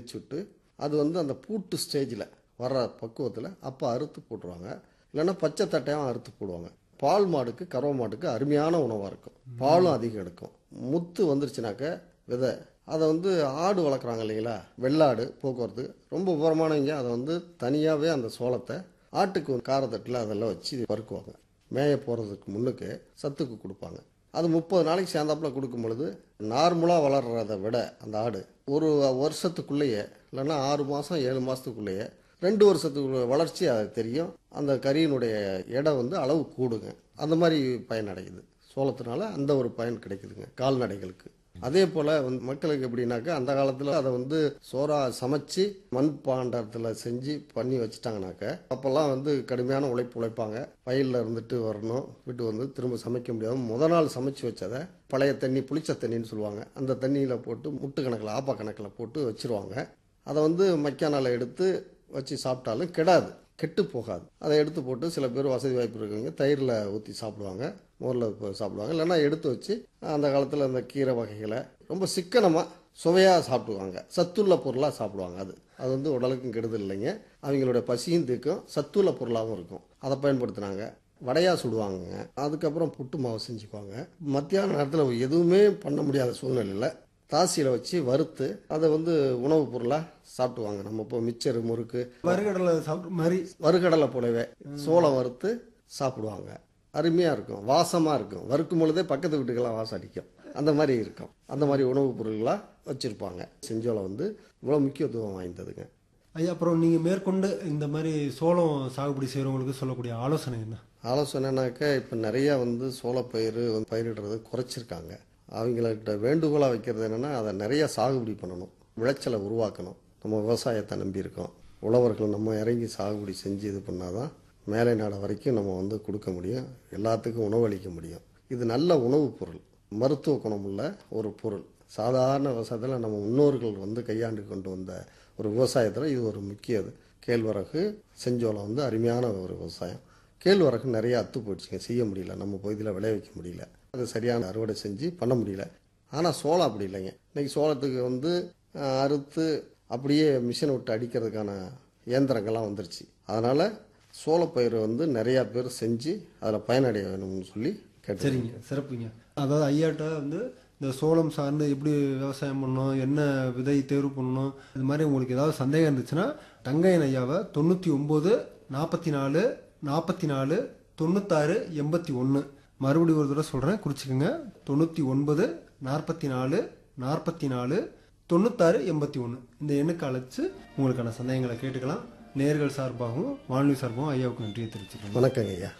பிரித்து விட்டு அது வந்து அந்த பூட்டு ஸ்டேஜில் வர்ற பக்குவத்தில் அப்போ அறுத்து போட்டுருவாங்க இல்லைன்னா பச்சை தட்டையாக அறுத்து போடுவாங்க பால் மாடுக்கு கறவை மாட்டுக்கு அருமையான உணவாக இருக்கும் பாலும் அதிகம் எடுக்கும் முத்து வந்துருச்சுனாக்க விதை அதை வந்து ஆடு வளர்க்குறாங்க இல்லைங்களா வெள்ளாடு போக்குவரத்து ரொம்ப உபரமானவங்க அதை வந்து தனியாகவே அந்த சோளத்தை ஆட்டுக்கு காரத்தட்டில் அதெல்லாம் வச்சு பருக்குவாங்க மேய போகிறதுக்கு முன்னுக்கு சத்துக்கு கொடுப்பாங்க அது முப்பது நாளைக்கு சேர்ந்தாப்புல கொடுக்கும் பொழுது நார்மலாக வளர்றதை விட அந்த ஆடு ஒரு வருஷத்துக்குள்ளேயே இல்லைன்னா ஆறு மாதம் ஏழு மாதத்துக்குள்ளேயே ரெண்டு வருஷத்துக்குள்ள வளர்ச்சி அது தெரியும் அந்த கறியினுடைய எடை வந்து அளவு கூடுங்க அந்த மாதிரி பயன் அடையுது சோளத்தினால அந்த ஒரு பயன் கிடைக்குதுங்க கால்நடைகளுக்கு அதே போல் வந்து மக்களுக்கு எப்படின்னாக்கா அந்த காலத்தில் அதை வந்து சோறா சமைச்சு மண் பாண்டத்தில் செஞ்சு பண்ணி வச்சுட்டாங்கனாக்க அப்போல்லாம் வந்து கடுமையான உழைப்பு உழைப்பாங்க வயலில் இருந்துட்டு வரணும் வீட்டு வந்து திரும்ப சமைக்க முடியாது முத நாள் சமைச்சு வச்சதை பழைய தண்ணி புளிச்ச தண்ணின்னு சொல்லுவாங்க அந்த தண்ணியில் போட்டு முட்டு கணக்கில் ஆப்பா கணக்கில் போட்டு வச்சிருவாங்க அதை வந்து மக்கானால் எடுத்து வச்சு சாப்பிட்டாலும் கெடாது கெட்டு போகாது அதை எடுத்து போட்டு சில பேர் வசதி வாய்ப்பு இருக்கவங்க தயிரில் ஊற்றி சாப்பிடுவாங்க மோரில் இப்போ சாப்பிடுவாங்க இல்லைன்னா எடுத்து வச்சு அந்த காலத்தில் அந்த கீரை வகைகளை ரொம்ப சிக்கனமாக சுவையாக சாப்பிடுவாங்க சத்துள்ள பொருளாக சாப்பிடுவாங்க அது அது வந்து உடலுக்கும் கெடுதல் இல்லைங்க அவங்களுடைய பசியும் தீர்க்கும் சத்துள்ள பொருளாகவும் இருக்கும் அதை பயன்படுத்துனாங்க வடையா சுடுவாங்க அதுக்கப்புறம் புட்டு மாவு செஞ்சுக்குவாங்க மத்தியான நேரத்தில் எதுவுமே பண்ண முடியாத சூழ்நிலையில் தாசியில் வச்சு வறுத்து அதை வந்து உணவுப் பொருளாக சாப்பிடுவாங்க நம்ம இப்போ மிச்சர் முறுக்கு வறுகடலை சாப்பிட்ற மாதிரி வறுகடலை போலவே சோளம் வறுத்து சாப்பிடுவாங்க அருமையாக இருக்கும் வாசமாக இருக்கும் வறுக்கும் பொழுதே பக்கத்து வீட்டுக்கெல்லாம் வாசம் அடிக்கும் அந்த மாதிரி இருக்கும் அந்த மாதிரி உணவுப் பொருள்களாக வச்சுருப்பாங்க செஞ்சோளம் வந்து இவ்வளோ முக்கியத்துவம் வாய்ந்ததுங்க ஐயா அப்புறம் நீங்கள் மேற்கொண்டு இந்த மாதிரி சோளம் சாகுபடி செய்கிறவங்களுக்கு சொல்லக்கூடிய ஆலோசனை என்ன ஆலோசனைனாக்கா இப்போ நிறையா வந்து சோளப்பயிறு வந்து பயிரிடுறது குறைச்சிருக்காங்க அவங்கள்ட்ட வேண்டுகோளாக வைக்கிறது என்னென்னா அதை நிறையா சாகுபடி பண்ணணும் விளைச்சலை உருவாக்கணும் நம்ம விவசாயத்தை நம்பியிருக்கோம் உழவர்கள் நம்ம இறங்கி சாகுபடி செஞ்சு இது பண்ணாதான் மேலை நாடு வரைக்கும் நம்ம வந்து கொடுக்க முடியும் எல்லாத்துக்கும் உணவளிக்க முடியும் இது நல்ல உணவுப் பொருள் மருத்துவ குணமுள்ள ஒரு பொருள் சாதாரண விவசாயத்தில் நம்ம முன்னோர்கள் வந்து கையாண்டு கொண்டு வந்த ஒரு விவசாயத்தில் இது ஒரு முக்கியது கேழ்வரகு செஞ்சோளம் வந்து அருமையான ஒரு விவசாயம் கேழ்வரகு நிறைய அத்து போயிடுச்சுங்க செய்ய முடியல நம்ம பகுதியில் விளைவிக்க முடியல அது சரியான அறுவடை செஞ்சு பண்ண முடியல ஆனால் சோளம் அப்படி இல்லைங்க இன்னைக்கு சோளத்துக்கு வந்து அஹ், அறுத்து அப்படியே மிஷினை விட்டு அடிக்கிறதுக்கான இயந்திரங்கள்லாம் வந்துருச்சு அதனால் சோளப்பயிர் வந்து நிறையா பேர் செஞ்சு அதில் பயனடைய வேணும்னு சொல்லி கேட்டு சரிங்க சிறப்புங்க அதாவது ஐயாட்ட வந்து இந்த சோளம் சார்ந்து எப்படி விவசாயம் பண்ணணும் என்ன விதை தேர்வு பண்ணணும் இது மாதிரி உங்களுக்கு ஏதாவது சந்தேகம் இருந்துச்சுன்னா தங்கையன் ஐயாவை தொண்ணூற்றி ஒம்பது நாற்பத்தி நாலு நாற்பத்தி நாலு தொண்ணூத்தாறு எண்பத்தி ஒன்று மறுபடியும் ஒரு தடவை சொல்கிறேன் குறிச்சிக்கோங்க தொண்ணூற்றி ஒன்பது நாற்பத்தி நாலு நாற்பத்தி நாலு தொண்ணூத்தாறு எண்பத்தி ஒன்று இந்த எண்ணுக்கு அழைச்சு உங்களுக்கான சந்தேகங்களை கேட்டுக்கலாம் நேர்கள் சார்பாகவும் வானொலி சார்பாகவும் ஐயாவுக்கு நன்றியை தெரிவிச்சுக்கிறேன் வணக்கங்க ஐயா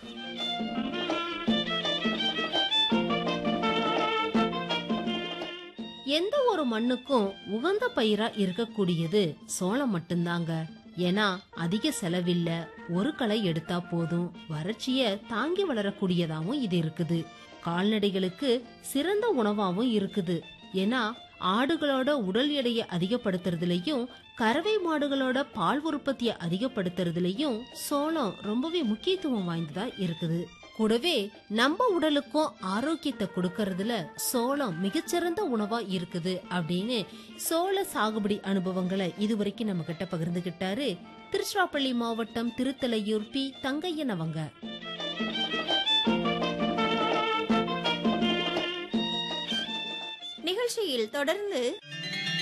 எந்த ஒரு மண்ணுக்கும் உகந்த பயிரா இருக்கக்கூடியது சோளம் மட்டும்தாங்க ஏன்னா அதிக செலவில்ல ஒரு களை எடுத்தா போதும் வறட்சிய தாங்கி வளரக்கூடியதாவும் இது இருக்குது கால்நடைகளுக்கு சிறந்த உணவாவும் இருக்குது ஏன்னா ஆடுகளோட உடல் எடையை அதிகப்படுத்துறதுலயும் கறவை மாடுகளோட பால் உற்பத்தியை அதிகப்படுத்துறதுலயும் சோளம் ரொம்பவே முக்கியத்துவம் வாய்ந்ததா இருக்குது கூடவே நம்ம உடலுக்கும் ஆரோக்கியத்தை கொடுக்கறதுல சோளம் மிகச்சிறந்த உணவா இருக்குது அப்படின்னு சோள சாகுபடி அனுபவங்களை இதுவரைக்கும் நம்ம கிட்ட பகிர்ந்துகிட்டாரு திருச்சிராப்பள்ளி மாவட்டம் திருத்தலையூர் பி தங்கையன் அவங்க நிகழ்ச்சியில் தொடர்ந்து